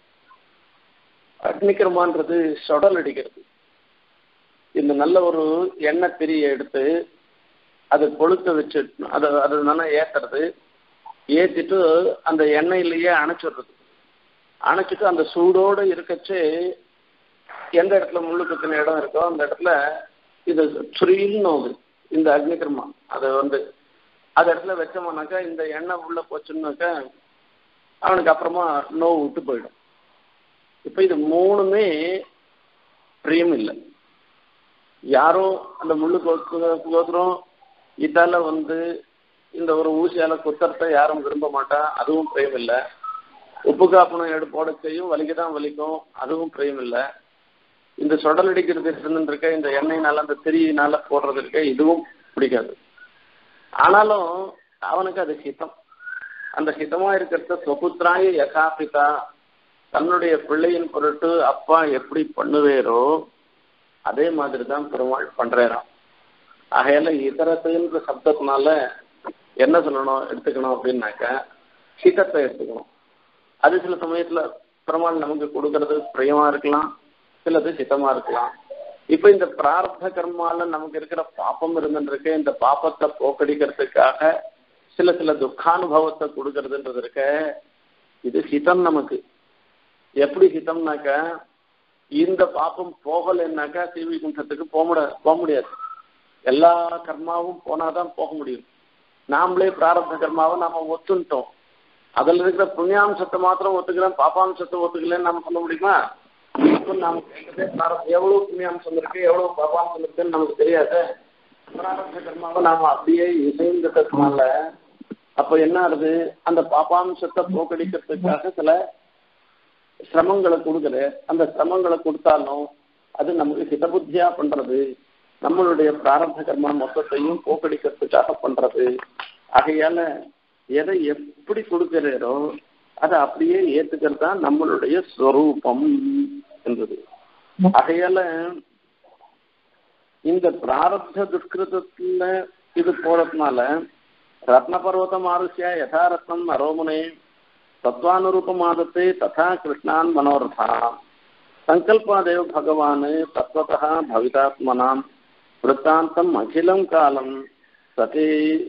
அக்னி கர்மான்றது சொடல் அடிக்கிறது இந்த நல்ல ஒரு எண்ணெய் திரியை எடுத்து அதை கொளுத்த வச்சு அதை அதை நல்லா ஏத்துறது ஏற்றிட்டு அந்த எண்ணெயிலேயே அணைச்சிடுறது அணைச்சிட்டு அந்த சூடோடு இருக்கச்சு எந்த இடத்துல முள்ளு குத்தின இடம் இருக்கோ அந்த இடத்துல இது சுரின்னு இந்த அக்னிகர்மா அதை வந்து அந்த இடத்துல வச்சோம்னாக்கா இந்த எண்ணெய் உள்ள போச்சுன்னாக்கா அவனுக்கு அப்புறமா நோவு விட்டு போயிடும் இப்போ இது மூணுமே பிரியம் இல்லை யாரும் அந்த முள்ளு கோத்துறோம் இதால வந்து இந்த ஒரு ஊசியால குத்துறத யாரும் விரும்ப மாட்டா அதுவும் பிரியம் இல்லை உப்பு காப்பணம் எடு போட செய்யும் வலிக்க தான் வலிக்கும் அதுவும் பிரியம் இல்லை இந்த சொடல் அடிக்கிறது இருக்க இந்த எண்ணெய்னால அந்த திரியினால போடுறது இருக்க இதுவும் பிடிக்காது ஆனாலும் அவனுக்கு அது ஹிதம் அந்த ஹிதமா இருக்கிறத சொபுத்ராய யகாபிதா தன்னுடைய பிள்ளையின் பொருட்டு அப்பா எப்படி பண்ணுவேரோ அதே மாதிரி தான் பெருமாள் பண்றாராம் ஆகையால இதரத்துன்ற சப்தத்தினால என்ன சொல்லணும் எடுத்துக்கணும் அப்படின்னாக்க ஹிதத்தை எடுத்துக்கணும் அது சில சமயத்துல பெருமாள் நமக்கு கொடுக்கறது பிரியமா இருக்கலாம் சிலது ஹிதமா இருக்கலாம் இப்ப இந்த பிரார்த்த கர்மால நமக்கு இருக்கிற பாப்பம் இருந்துருக்கு இந்த பாப்பத்தை போக்கடிக்கிறதுக்காக சில சில துக்கானுபவத்தை கொடுக்கறதுன்றது இருக்க இது ஹிதம் நமக்கு எப்படி ஹிதம்னாக்க இந்த பாப்பம் போகலைன்னாக்கா சிவி குண்டத்துக்கு போக முடியாது போக முடியாது எல்லா கர்மாவும் போனாதான் போக முடியும் நாமளே பிராரப்த கர்மாவை நாம ஒத்துட்டோம் அதுல இருக்கிற புண்ணியாம்சத்தை மாத்திரம் ஒத்துக்கிறேன் பாப்பாம்சத்தை ஒத்துக்கலன்னு நம்ம சொல்ல முடியுமா இப்போ நாம கேட்கறதே பிராரப்த எவ்வளவு புண்ணியாம்சம் இருக்கு எவ்வளவு பாப்பாம்சம் இருக்குன்னு நமக்கு தெரியாது பிராரப்த கர்மாவை நாம அப்படியே இசைந்ததுனால அப்ப என்ன ஆகுது அந்த பாப்பாம்சத்தை போக்கடிக்கிறதுக்காக சில சிரமங்களை கொடுக்குற அந்த சிரமங்களை கொடுத்தாலும் அது நமக்கு ஹிதபுத்தியா பண்றது நம்மளுடைய பிராரப்த கர்மா மொத்தத்தையும் போக்கடிக்கிறதுக்காக பண்றது ஆகையால எதை எப்படி கொடுக்கிறீரோ அதை அப்படியே ஏத்துக்கிறது தான் நம்மளுடைய ஸ்வரூபம் என்றது ஆகையால இந்த பிராரப்த துஷ்கிருதத்துல இது போறதுனால ரத்ன பர்வதம் ஆருஷ்யா யதாரத்னம் அரோமுனே तत्त्वानुरूपमादते तथा कृष्णान् मनोरथाः सङ्कल्पादेव भगवान् तत्त्वतः भवितात्मनां वृत्तान्तम् अखिलं कालं சதே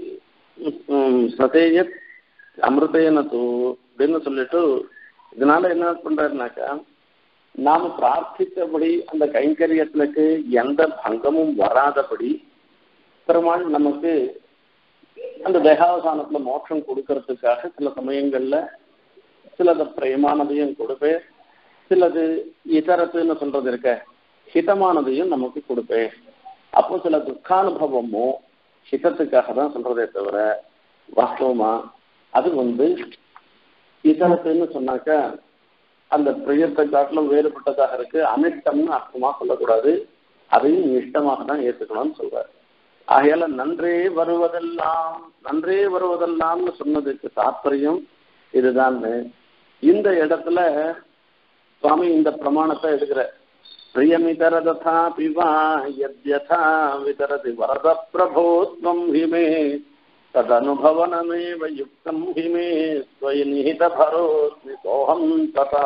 சதேயத் அமிர்தேனது அப்படின்னு சொல்லிட்டு இதனால என்ன பண்றாருனாக்கா நாம பிரார்த்தித்தபடி அந்த கைங்கரியத்துக்கு எந்த பங்கமும் வராதபடி பெருமாள் நமக்கு அந்த தேகாவசானத்துல மோட்சம் கொடுக்கறதுக்காக சில சமயங்கள்ல சிலது பிரயமானதையும் கொடுப்பேன் சிலது இதரத்துன்னு சொல்றது இருக்க ஹிதமானதையும் நமக்கு கொடுப்பேன் அப்போ சில துக்கானுபவமும் ஹிதத்துக்காக தான் சொல்றதே தவிர வாஸ்தவமா அது வந்து இதரத்துன்னு சொன்னாக்கா அந்த பிரியத்தை காட்டிலும் வேறுபட்டதாக இருக்கு அனிஷ்டம்னு அர்த்தமா சொல்லக்கூடாது அதையும் இஷ்டமாக தான் ஏற்றுக்கணும்னு சொல்றாரு ஆகையால நன்றே வருவதெல்லாம் நன்றே வருவதெல்லாம்னு சொன்னதுக்கு தாற்பயம் இதுதான் இந்த இடத்துல சுவாமி இந்த பிரமாணத்தை எடுக்கிற பிரியமிதர ததா பிவா யத்யதா விதரதி வரத பிரபோ ஸ்வம் ஹிமே ததனுபவனமேவ யுக்தம் ஹிமே ஸ்வய நிஹித பரோஸ்மி சோகம் ததா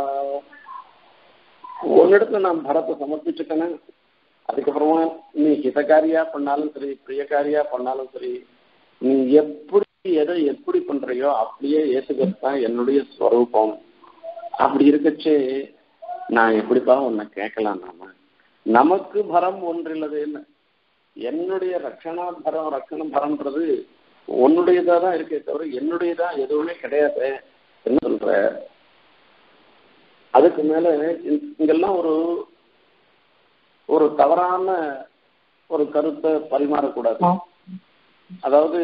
உன்னிடத்துல நான் பரத்தை சமர்ப்பிச்சுட்டேனே அதுக்கப்புறமா நீ ஹிதகாரியா பண்ணாலும் சரி பிரியகாரியா பண்ணாலும் சரி நீ எப்படி எதை எப்படி பண்றியோ அப்படியே ஏற்றுக்கிறது தான் என்னுடைய ஸ்வரூபம் அப்படி இருக்கச்சே நான் எப்படிப்பா உன்னை கேட்கலாம் நாம நமக்கு பரம் ஒன்றில்லதுன்னு என்னுடைய ரட்சணா பரம் ரட்சண பரம்ன்றது உன்னுடையதா தான் இருக்கே தவிர என்னுடையதா எதுவுமே கிடையாது என்ன சொல்ற அதுக்கு மேல இங்கெல்லாம் ஒரு ஒரு தவறான ஒரு கருத்தை பரிமாறக்கூடாது அதாவது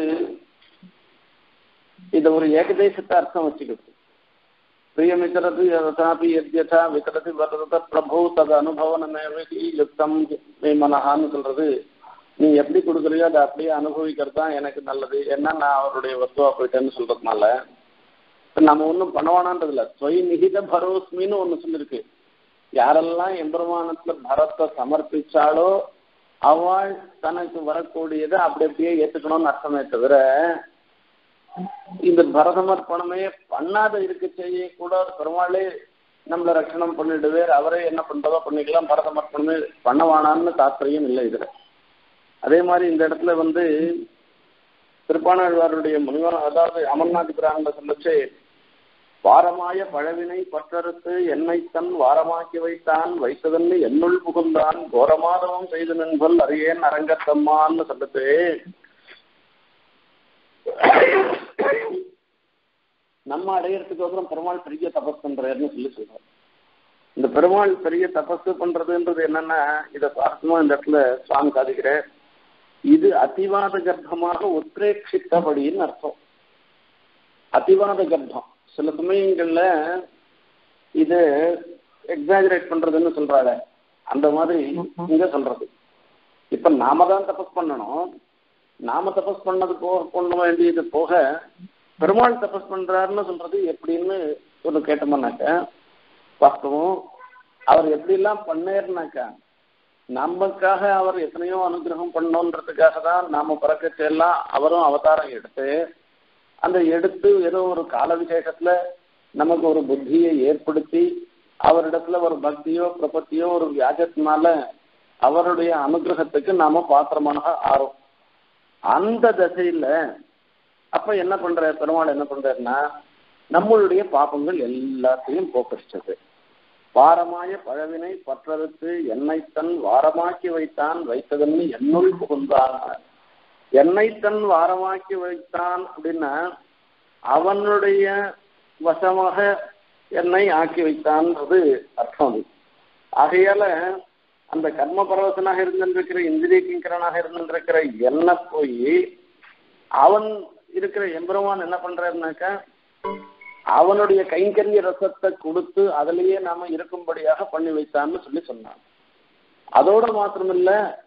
இத ஒரு ஏகதேசத்தை அர்த்தம் வச்சுக்கிட்டு பிரியமித்தரது யதாபி எத்யதா விதரதி வரத பிரபு தது அனுபவனமேவகி யுக்தம் மனஹான்னு சொல்றது நீ எப்படி கொடுக்குறியோ அதை அப்படியே அனுபவிக்கிறது தான் எனக்கு நல்லது ஏன்னா நான் அவருடைய வஸ்துவா போயிட்டேன்னு சொல்றதுனால நம்ம ஒன்றும் பண்ணவானான்றது இல்லை சொய் நிகித பரோஸ்மின்னு ஒன்று சொல்லியிருக்கு யாரெல்லாம் எம்பெருமானத்துல பரத்தை சமர்ப்பிச்சாலோ அவள் தனக்கு வரக்கூடியதை அப்படி அப்படியே ஏத்துக்கணும்னு அர்த்தமே தவிர இந்த பரதமர்ப்பணமே பண்ணாத இருக்க செய்ய கூட பெருமாளே நம்மள ரட்சணம் பண்ணிடுவார் அவரே என்ன பண்றதோ பண்ணிக்கலாம் பரதமர்ப்பணமே பண்ணவானான்னு தாத்பரியம் இல்லை இதுல அதே மாதிரி இந்த இடத்துல வந்து திருப்பானாழ்வாருடைய முனிவர் அதாவது அமர்நாத் பிராண்ட சொல்லச்சு வாரமாய பழவினை பற்றறுத்து என்னை தன் வாரமாக்கி வைத்தான் வைத்ததன்னு என்னுள் புகுந்தான் கோரமாதவம் செய்து நின்பல் அறியேன் அரங்கத்தம்மான்னு சொல்லுது நம்ம அடையறதுக்கு அப்புறம் பெருமாள் பெரிய தபஸ் பண்றாருன்னு சொல்லி சொல்றாரு இந்த பெருமாள் பெரிய தபஸ் பண்றதுன்றது என்னன்னா இத பார்த்தோமா இந்த இடத்துல சுவாமி சாதிக்கிற இது அதிவாத கர்ப்பமாக உத்ரேட்சித்தபடின்னு அர்த்தம் அதிவாத கர்ப்பம் சில சமயங்கள்ல இது எக்ஸாஜரேட் பண்றதுன்னு சொல்றாங்க அந்த மாதிரி இங்க சொல்றது இப்ப நாம தான் தபஸ் பண்ணணும் நாம தபஸ் பண்ணது போக பண்ண வேண்டியது போக பெருமாள் தபஸ் பண்றாருன்னு சொல்றது எப்படின்னு ஒன்று கேட்டோம்னாக்க வாஸ்தவம் அவர் எப்படிலாம் பண்ணேர்னாக்கா நமக்காக அவர் எத்தனையோ அனுகிரகம் பண்ணோன்றதுக்காக தான் நாம பிறக்கச்செல்லாம் அவரும் அவதாரம் எடுத்து அந்த எடுத்து ஏதோ ஒரு கால விசேஷத்துல நமக்கு ஒரு புத்தியை ஏற்படுத்தி அவரிடத்துல ஒரு பக்தியோ பிரபத்தியோ ஒரு வியாஜத்தினால அவருடைய அனுகிரகத்துக்கு நாம பாத்திரமாக ஆறோம் அந்த தசையில அப்ப என்ன பண்ற பெருமாள் என்ன பண்றாருன்னா நம்மளுடைய பாப்பங்கள் எல்லாத்தையும் போக்கடிச்சது வாரமாய பழவினை பற்றறுத்து என்னை தன் வாரமாக்கி வைத்தான் வைத்ததன்னு என்னுள் புகுந்தான் என்னை தன் வாரமாக்கி வைத்தான் அப்படின்னா அவனுடைய வசமாக என்னை ஆக்கி வைத்தான்றது அர்த்தம் அது ஆகையால அந்த கர்ம பரவசனாக இருந்திருக்கிற இந்திரிய கிங்கரனாக இருந்திருக்கிற என்ன போய் அவன் இருக்கிற எம்பெருமான் என்ன பண்றாருனாக்கா அவனுடைய கைங்கரிய ரசத்தை கொடுத்து அதிலேயே நாம இருக்கும்படியாக பண்ணி வைத்தான்னு சொல்லி சொன்னான் அதோட மாத்திரமில்ல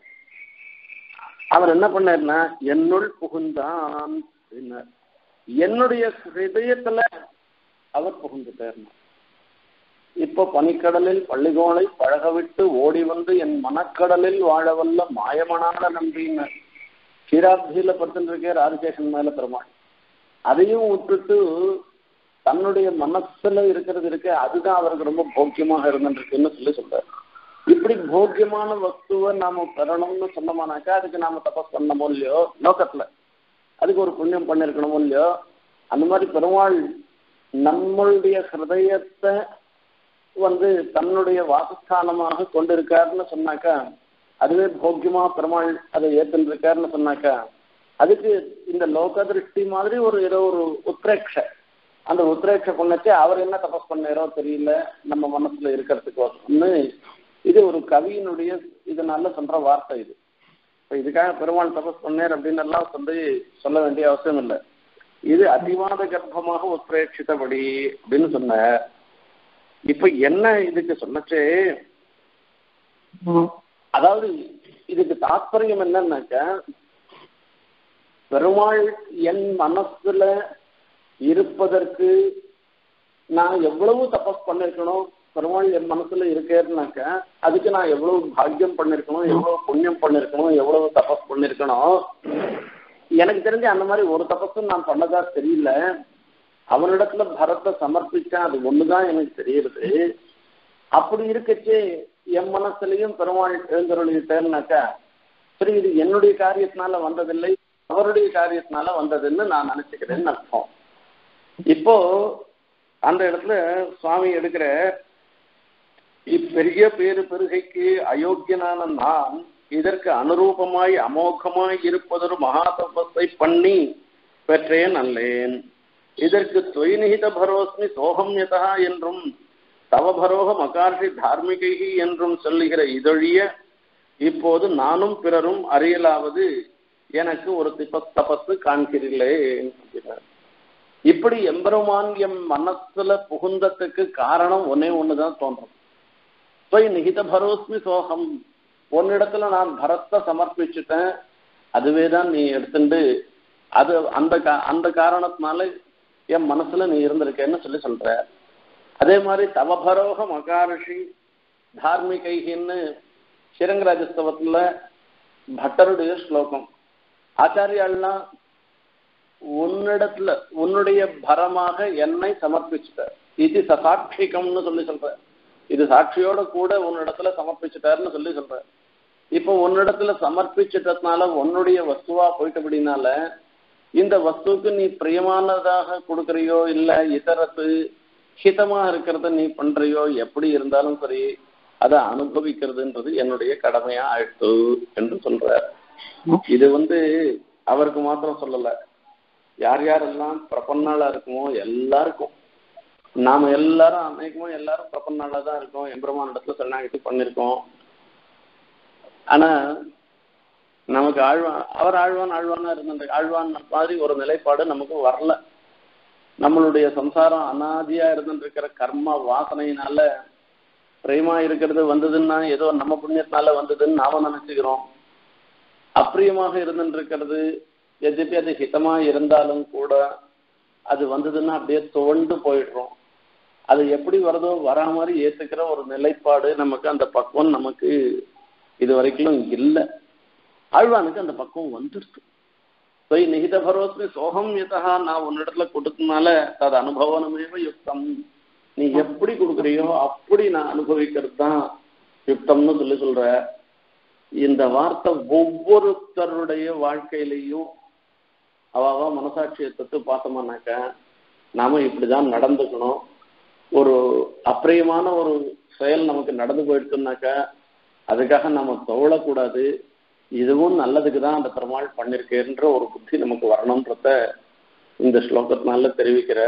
அவர் என்ன பண்ணாருன்னா என்னுள் புகுந்தான் அப்படின்னார் என்னுடைய ஹிருதயத்துல அவர் புகுந்துட்டார் இப்போ பனிக்கடலில் பள்ளிகோளை பழகவிட்டு ஓடி வந்து என் மனக்கடலில் வாழவல்ல மாயமனான நம்பினர் ஷீராப்தியில படுத்துருக்கே ராஜசேஷன் மேல பெருமாள் அதையும் விட்டுட்டு தன்னுடைய மனசுல இருக்கிறது இருக்கு அதுதான் அவருக்கு ரொம்ப போக்கியமாக இருந்துருக்குன்னு சொல்லி சொல்றாரு இப்படி போக்கியமான வஸ்துவை நாம பெறணும்னு சொன்னோம்னாக்கா அதுக்கு நாம தபஸ் பண்ணமோ இல்லையோ லோகத்துல அதுக்கு ஒரு புண்ணியம் பண்ணிருக்கணுமோ இல்லையோ அந்த மாதிரி பெருமாள் நம்மளுடைய ஹிருதயத்தை வந்து தன்னுடைய வாசஸ்தானமாக கொண்டிருக்காருன்னு சொன்னாக்கா அதுவே போக்கியமா பெருமாள் அதை ஏத்துருக்காருன்னு சொன்னாக்கா அதுக்கு இந்த லோக திருஷ்டி மாதிரி ஒரு ஏதோ ஒரு உத்ரேட்ச அந்த உத்ரேட்ச பண்ணச்சு அவர் என்ன தபஸ் பண்ணாரோ தெரியல நம்ம மனசுல இருக்கிறதுக்கு ஒன்று இது ஒரு கவியினுடைய இதனால சொல்ற வார்த்தை இது இப்போ இதுக்காக பெருமாள் தபஸ் பண்ணார் அப்படின்னு எல்லாம் சொல்லி சொல்ல வேண்டிய அவசியம் இல்லை இது அதிவாத கர்ப்பமாக உத்ரேட்சித்தபடி அப்படின்னு சொன்ன இப்ப என்ன இதுக்கு சொல்லச்சே அதாவது இதுக்கு தாற்பயம் என்னன்னாக்க பெருமாள் என் மனசுல இருப்பதற்கு நான் எவ்வளவு தபஸ் பண்ணிருக்கணும் பெருமாள் என் மனசுல இருக்கேன்னாக்க அதுக்கு நான் எவ்வளவு பாக்கியம் பண்ணிருக்கணும் எவ்வளவு புண்ணியம் பண்ணிருக்கணும் எவ்வளவு தபஸ் பண்ணிருக்கணும் எனக்கு தெரிஞ்சு அந்த மாதிரி ஒரு தபஸும் நான் பண்ணதா தெரியல அவனிடத்துல பரத்தை சமர்ப்பிச்சேன் அது ஒண்ணுதான் எனக்கு தெரியுது அப்படி இருக்கச்சு என் மனசுலயும் பெருமாள் எழுந்தருளிட்டேன்னாக்கா சரி இது என்னுடைய காரியத்தினால வந்ததில்லை அவருடைய காரியத்தினால வந்ததுன்னு நான் நினைச்சுக்கிறேன்னு அர்த்தம் இப்போ அந்த இடத்துல சுவாமி எடுக்கிற இப்பெரிய பேரு பெருகைக்கு அயோக்கியனான நான் இதற்கு அனுரூபமாய் அமோகமாய் இருப்பதொரு மகா தபஸை பண்ணி பெற்றேன் அல்லேன் இதற்கு தொய்நிகித பரோஸ்மி சோகம்யதா என்றும் தவபரோக மகார்ஷி தார்மிகை என்றும் சொல்லுகிற இதொழிய இப்போது நானும் பிறரும் அறியலாவது எனக்கு ஒரு திபஸ் தபஸ் காண்கிறீர்களே இப்படி எம்பெருமான் எம் மனசுல புகுந்தத்துக்கு காரணம் ஒன்னே ஒண்ணுதான் தோன்றும் போய் நிகித பரோஸ்மி சோகம் உன்னிடத்துல நான் பரத்தை சமர்ப்பிச்சுட்டேன் அதுவே தான் நீ எடுத்துட்டு அது அந்த அந்த காரணத்தினால என் மனசுல நீ இருந்திருக்கேன்னு சொல்லி சொல்ற அதே மாதிரி தவபரோக மகாரிஷி தார்மிகைன்னு ஸ்ரீரங்கராஜஸ்தவத்துல பட்டருடைய ஸ்லோகம் ஆச்சாரியாள்லாம் உன்னிடத்துல உன்னுடைய பரமாக என்னை சமர்ப்பிச்சுட்ட இது சசாட்சிகம்னு சொல்லி சொல்ற இது சாட்சியோட கூட உன்னிடத்துல சமர்ப்பிச்சுட்டாருன்னு சொல்லி சொல்ற இப்போ உன்னிடத்துல சமர்ப்பிச்சிட்டதுனால உன்னுடைய வஸ்துவா போயிட்டபடினால இந்த வஸ்துக்கு நீ பிரியமானதாக கொடுக்கறியோ இல்ல இதரத்து ஹிதமா இருக்கிறத நீ பண்றியோ எப்படி இருந்தாலும் சரி அதை அனுபவிக்கிறதுன்றது என்னுடைய கடமையா ஆயிடுத்து என்று சொல்ற இது வந்து அவருக்கு மாத்திரம் சொல்லல யார் யாரெல்லாம் பிரபன்னாளா இருக்குமோ எல்லாருக்கும் நாம எல்லாரும் அநேகமா எல்லாரும் பிரபன்னாளா தான் இருக்கோம் எம்பெருமான் இடத்துல சரணாகிட்டு பண்ணிருக்கோம் ஆனா நமக்கு ஆழ்வான் அவர் ஆழ்வான் ஆழ்வானா இருந்த ஆழ்வான் மாதிரி ஒரு நிலைப்பாடு நமக்கு வரல நம்மளுடைய சம்சாரம் அனாதியா இருந்துருக்கிற கர்ம வாசனையினால பிரேமா இருக்கிறது வந்ததுன்னா ஏதோ நம்ம புண்ணியத்தினால வந்ததுன்னு நாம நினைச்சுக்கிறோம் அப்பிரியமாக இருந்துருக்கிறது எதிர்ப்பு அது ஹிதமா இருந்தாலும் கூட அது வந்ததுன்னா அப்படியே துவண்டு போயிடுறோம் அது எப்படி வருதோ வரா மாதிரி ஏத்துக்கிற ஒரு நிலைப்பாடு நமக்கு அந்த பக்குவம் நமக்கு இது வரைக்கும் இல்லை ஆழ்வானுக்கு அந்த பக்குவம் வந்துடுச்சு போய் நிகித பரோஸ்மி சோகம் எதா நான் உன்னிடத்துல கொடுத்தனால அது அனுபவனமேவ யுக்தம் நீ எப்படி கொடுக்குறியோ அப்படி நான் அனுபவிக்கிறது தான் யுக்தம்னு சொல்லி சொல்ற இந்த வார்த்தை ஒவ்வொருத்தருடைய வாழ்க்கையிலையும் அவாவா மனசாட்சியை தொட்டு பார்த்தோம்னாக்க நாம இப்படிதான் நடந்துக்கணும் ஒரு அப்பிரியமான ஒரு செயல் நமக்கு நடந்து போயிடுச்சுனாக்கா அதுக்காக நம்ம தோழக்கூடாது இதுவும் நல்லதுக்கு தான் அந்த பெருமாள் பண்ணிருக்கேன்ற ஒரு புத்தி நமக்கு வரணுன்றத இந்த ஸ்லோகத்தினால தெரிவிக்கிற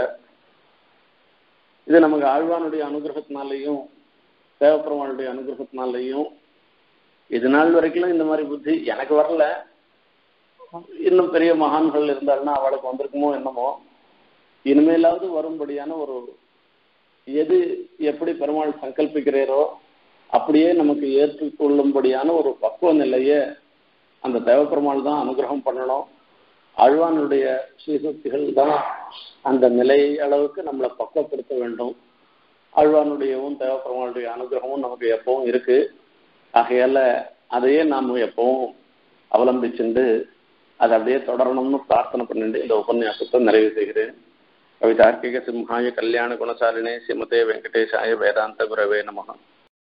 இது நமக்கு ஆழ்வானுடைய அனுகிரகத்தினாலையும் தேவப்பெருமாளுடைய அனுகிரகத்தினாலையும் இது நாள் வரைக்கும் இந்த மாதிரி புத்தி எனக்கு வரல இன்னும் பெரிய மகான்கள் இருந்தாருன்னா அவளுக்கு வந்திருக்குமோ என்னமோ இனிமேலாவது வரும்படியான ஒரு எது எப்படி பெருமாள் சங்கல்பிக்கிறீரோ அப்படியே நமக்கு ஏற்றுக்கொள்ளும்படியான ஒரு பக்குவ நிலையை அந்த தேவப்பெருமாள் தான் அனுகிரகம் பண்ணணும் ஆழ்வானுடைய ஸ்ரீசக்திகள் தான் அந்த நிலை அளவுக்கு நம்மளை பக்குவப்படுத்த வேண்டும் ஆழ்வானுடையவும் தேவப்பெருமாளுடைய அனுகிரகமும் நமக்கு எப்பவும் இருக்கு ஆகையால அதையே நாம் எப்பவும் அவலம்பிச்சுண்டு அதை அப்படியே தொடரணும்னு பிரார்த்தனை பண்ணிட்டு இந்த உபன்யாசத்தை நிறைவு செய்கிறேன் கவிதார்க்கிக சிம்ஹாய கல்யாண குணசாலினே ஸ்ரீமதே வெங்கடேஷாய வேதாந்த குரவே நமः